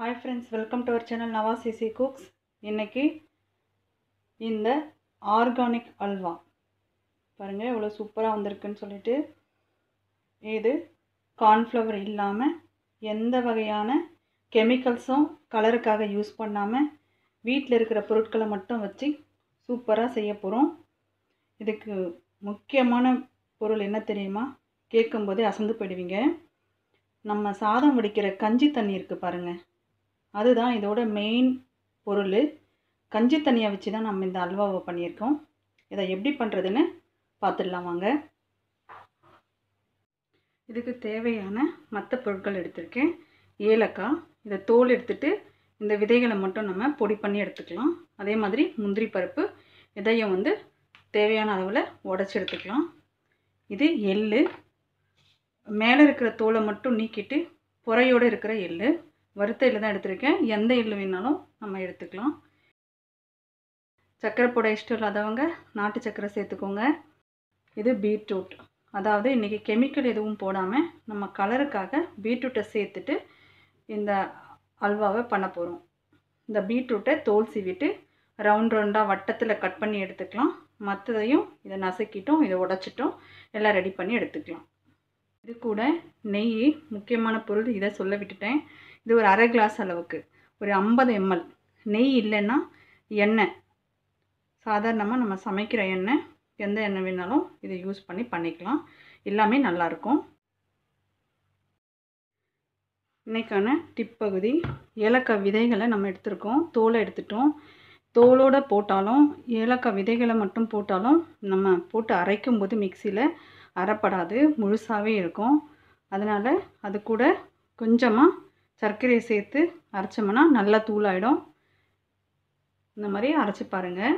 hi friends welcome to our channel Nawaz CC cooks இன்றைக்கி இந்த organic halwa பாருங்கள் எவ்வளோ சூப்பராக வந்திருக்குன்னு சொல்லிட்டு இது கார்ன்ஃப்ளவர் இல்லாமல் எந்த வகையான கெமிக்கல்ஸும் கலருக்காக யூஸ் பண்ணாமல் வீட்டில் இருக்கிற பொருட்களை மட்டும் வச்சு சூப்பராக செய்ய போகிறோம் இதுக்கு முக்கியமான பொருள் என்ன தெரியுமா கேட்கும்போதே அசந்து போயிடுவீங்க நம்ம சாதம் வடிக்கிற கஞ்சி தண்ணி இருக்குது பாருங்கள் அதுதான் இதோட மெயின் பொருள் கஞ்சி தண்ணியை வச்சு தான் நம்ம இந்த அல்வாவை பண்ணியிருக்கோம் இதை எப்படி பண்ணுறதுன்னு பார்த்துடலாம் வாங்க இதுக்கு தேவையான மற்ற பொருட்கள் எடுத்திருக்கேன் ஏலக்காய் இதை தோல் எடுத்துட்டு இந்த விதைகளை மட்டும் நம்ம பொடி பண்ணி எடுத்துக்கலாம் அதே மாதிரி முந்திரி பருப்பு இதையும் வந்து தேவையான அளவில் உடச்சி எடுத்துக்கலாம் இது எள்ளு மேலே இருக்கிற தோலை மட்டும் நீக்கிட்டு புறையோடு இருக்கிற எள்ளு வறுத்த எள்ளு தான் எடுத்திருக்கேன் எந்த எள்ளு வேணாலும் நம்ம எடுத்துக்கலாம் சர்க்கரை போட இஷ்டம் இல்லாதவங்க நாட்டு சர்க்கரை சேர்த்துக்கோங்க இது பீட்ரூட் அதாவது இன்றைக்கி கெமிக்கல் எதுவும் போடாமல் நம்ம கலருக்காக பீட்ரூட்டை சேர்த்துட்டு இந்த அல்வாவை பண்ண போகிறோம் இந்த பீட்ரூட்டை தோல் சீவிட்டு ரவுண்ட் ரவுண்டாக வட்டத்தில் கட் பண்ணி எடுத்துக்கலாம் மற்றதையும் இதை நசுக்கிட்டோம் இதை உடச்சிட்டோம் எல்லாம் ரெடி பண்ணி எடுத்துக்கலாம் இது கூட நெய் முக்கியமான பொருள் இதை சொல்ல விட்டுட்டேன் இது ஒரு அரை கிளாஸ் அளவுக்கு ஒரு ஐம்பது எம்எல் நெய் இல்லைன்னா எண்ணெய் சாதாரணமாக நம்ம சமைக்கிற எண்ணெய் எந்த எண்ணெய் வேணாலும் இதை யூஸ் பண்ணி பண்ணிக்கலாம் எல்லாமே நல்லாயிருக்கும் இன்றைக்கான டிப் பகுதி ஏலக்காய் விதைகளை நம்ம எடுத்திருக்கோம் தோலை எடுத்துட்டோம் தோலோடு போட்டாலும் ஏலக்காய் விதைகளை மட்டும் போட்டாலும் நம்ம போட்டு அரைக்கும் போது மிக்சியில் அரைப்படாது முழுசாகவே இருக்கும் அதனால் அது கூட கொஞ்சமாக சர்க்கரையை சேர்த்து அரைச்சோம்னா நல்லா தூளாயிடும் இந்த மாதிரி அரைச்சி பாருங்கள்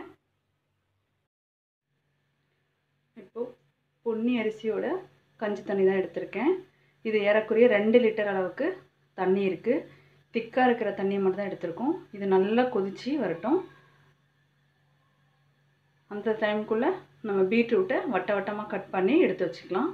இப்போது பொன்னி அரிசியோட கஞ்சி தண்ணி தான் எடுத்திருக்கேன் இது ஏறக்குறைய ரெண்டு லிட்டர் அளவுக்கு தண்ணி இருக்குது திக்காக இருக்கிற தண்ணியை மட்டும் தான் எடுத்திருக்கோம் இது நல்லா கொதித்து வரட்டும் அந்த டைமுக்குள்ளே நம்ம பீட்ரூட்டை வட்ட வட்டமாக கட் பண்ணி எடுத்து வச்சுக்கலாம்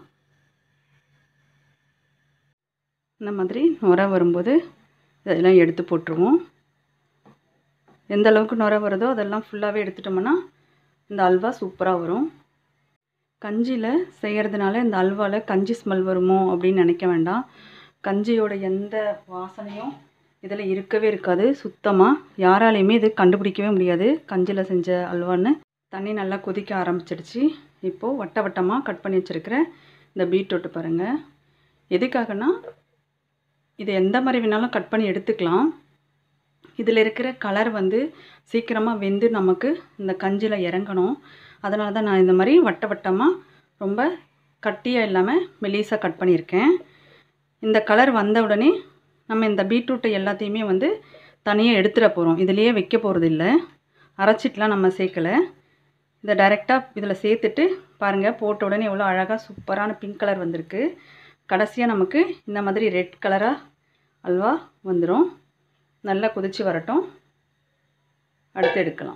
இந்த மாதிரி நுர வரும்போது இதெல்லாம் எடுத்து போட்டுருவோம் எந்த அளவுக்கு நுர வருதோ அதெல்லாம் ஃபுல்லாகவே எடுத்துட்டோம்னா இந்த அல்வா சூப்பராக வரும் கஞ்சியில் செய்கிறதுனால இந்த அல்வாவில் கஞ்சி ஸ்மெல் வருமோ அப்படின்னு நினைக்க வேண்டாம் கஞ்சியோட எந்த வாசனையும் இதில் இருக்கவே இருக்காது சுத்தமாக யாராலையுமே இது கண்டுபிடிக்கவே முடியாது கஞ்சியில் செஞ்ச அல்வான்னு தண்ணி நல்லா கொதிக்க ஆரம்பிச்சிடுச்சு இப்போது வட்ட வட்டமாக கட் பண்ணி வச்சுருக்கிற இந்த பீட்ரூட்டு பாருங்கள் எதுக்காகனா இது எந்த மாதிரி வேணாலும் கட் பண்ணி எடுத்துக்கலாம் இதில் இருக்கிற கலர் வந்து சீக்கிரமாக வெந்து நமக்கு இந்த கஞ்சியில் இறங்கணும் அதனால தான் நான் இந்த மாதிரி வட்ட வட்டமாக ரொம்ப கட்டியாக இல்லாமல் மெலீஸாக கட் பண்ணியிருக்கேன் இந்த கலர் வந்த உடனே நம்ம இந்த பீட்ரூட்டை எல்லாத்தையுமே வந்து தனியாக எடுத்துட போகிறோம் இதுலேயே வைக்க போகிறது இல்லை அரைச்சிட்டுலாம் நம்ம சேர்க்கலை இதை டைரெக்டாக இதில் சேர்த்துட்டு பாருங்கள் போட்ட உடனே எவ்வளோ அழகாக சூப்பரான பிங்க் கலர் வந்திருக்கு கடைசியாக நமக்கு இந்த மாதிரி ரெட் கலராக அல்வா வந்துடும் நல்லா கொதித்து வரட்டும் அடுத்து எடுக்கலாம்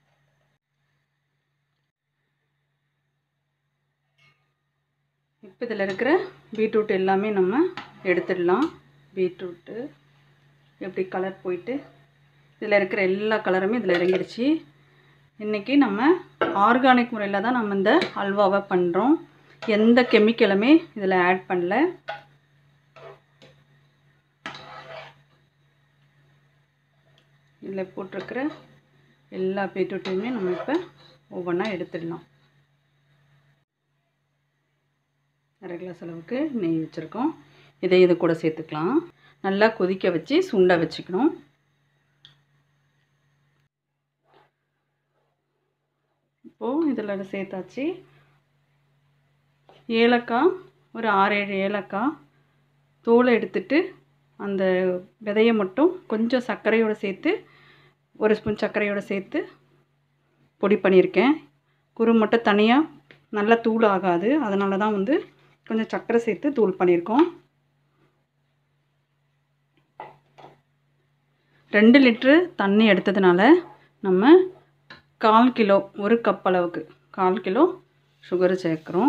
இப்போ இதில் இருக்கிற பீட்ரூட் எல்லாமே நம்ம எடுத்துடலாம் பீட்ரூட்டு எப்படி கலர் போயிட்டு இதில் இருக்கிற எல்லா கலருமே இதில் இறங்கிடுச்சு இன்றைக்கி நம்ம ஆர்கானிக் முறையில் தான் நம்ம இந்த அல்வாவை பண்ணுறோம் எந்த கெமிக்கலுமே இதில் ஆட் பண்ணல இதில் போட்டிருக்கிற எல்லா பீட்ரூட்டையுமே நம்ம இப்போ ஒவ்வொன்றா எடுத்துடலாம் அரை கிளாஸ் அளவுக்கு நெய் வச்சுருக்கோம் இதை இது கூட சேர்த்துக்கலாம் நல்லா கொதிக்க வச்சு சுண்ட வச்சுக்கணும் இப்போது இதில் சேர்த்தாச்சு ஏலக்காய் ஒரு ஆறு ஏழு ஏலக்காய் தோலை எடுத்துட்டு அந்த விதையை மட்டும் கொஞ்சம் சர்க்கரையோடு சேர்த்து ஒரு ஸ்பூன் சர்க்கரையோடு சேர்த்து பொடி பண்ணியிருக்கேன் குரு மட்டும் தனியாக நல்லா தூள் ஆகாது அதனால தான் வந்து கொஞ்சம் சர்க்கரை சேர்த்து தூள் பண்ணியிருக்கோம் ரெண்டு லிட்ரு தண்ணி எடுத்ததுனால நம்ம கால் கிலோ ஒரு கப் அளவுக்கு கால் கிலோ சுகர் சேர்க்குறோம்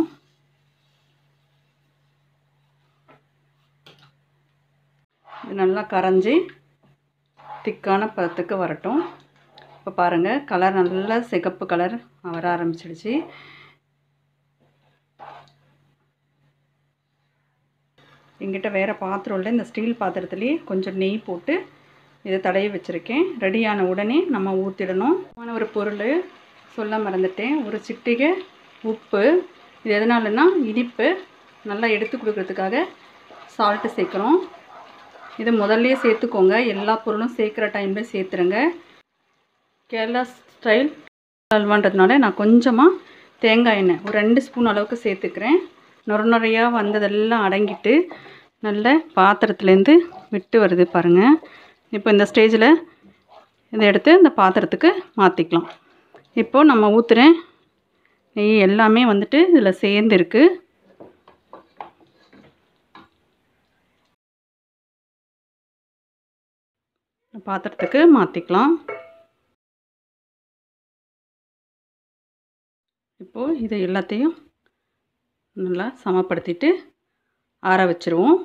இது நல்லா கரைஞ்சி திக்கான பதத்துக்கு வரட்டும் இப்போ பாருங்கள் கலர் நல்லா சிகப்பு கலர் வர ஆரம்பிச்சிடுச்சு எங்கிட்ட வேறு பாத்திரம் இல்லை இந்த ஸ்டீல் பாத்திரத்துலேயே கொஞ்சம் நெய் போட்டு இதை தடவி வச்சுருக்கேன் ரெடியான உடனே நம்ம ஊற்றிடணும் ஒரு பொருள் சொல்ல மறந்துட்டேன் ஒரு சிட்டிகை உப்பு இது எதனாலன்னா இனிப்பு நல்லா எடுத்து கொடுக்கறதுக்காக சால்ட்டு சேர்க்குறோம் இது முதல்லையே சேர்த்துக்கோங்க எல்லா பொருளும் சேர்க்குற டைமில் சேர்த்துருங்க கேரளா ஸ்டைல் அல்வான்றதுனால நான் கொஞ்சமாக தேங்காய் எண்ணெய் ஒரு ரெண்டு ஸ்பூன் அளவுக்கு சேர்த்துக்கிறேன் நுர நுறையாக வந்ததெல்லாம் அடங்கிட்டு நல்ல பாத்திரத்துலேருந்து விட்டு வருது பாருங்கள் இப்போ இந்த ஸ்டேஜில் இதை எடுத்து இந்த பாத்திரத்துக்கு மாற்றிக்கலாம் இப்போது நம்ம ஊற்றுற நெய் எல்லாமே வந்துட்டு இதில் சேர்ந்துருக்கு பாத்திரத்துக்கு மாற்றிக்கலாம் இப்போது இதை எல்லாத்தையும் நல்லா சமப்படுத்திட்டு ஆற வச்சுருவோம்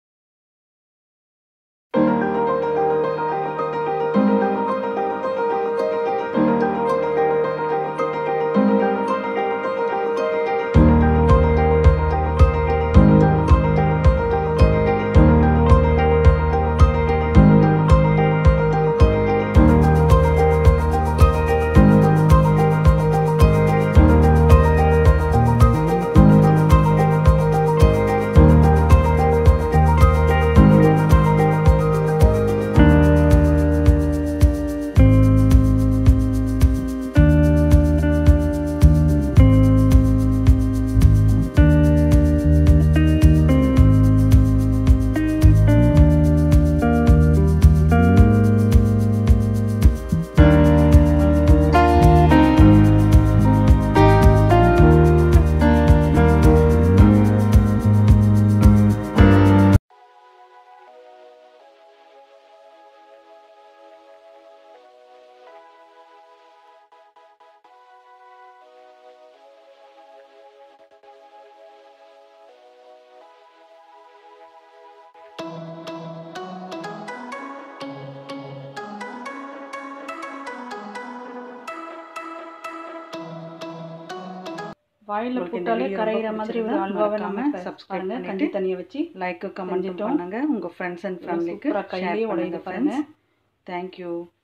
வாயில் போட்டாலே கரையிற மாதிரி ஒரு அல்வாவை நம்ம சப்ஸ்கிரைப் பண்ணுங்க கஞ்சி தண்ணியை வச்சு லைக்கு கமெண்ட் பண்ணுங்க உங்கள் ஃப்ரெண்ட்ஸ் அண்ட் ஃபேமிலிக்கு சூப்பரா கையிலேயே உடையுது பாருங்க தேங்க்யூ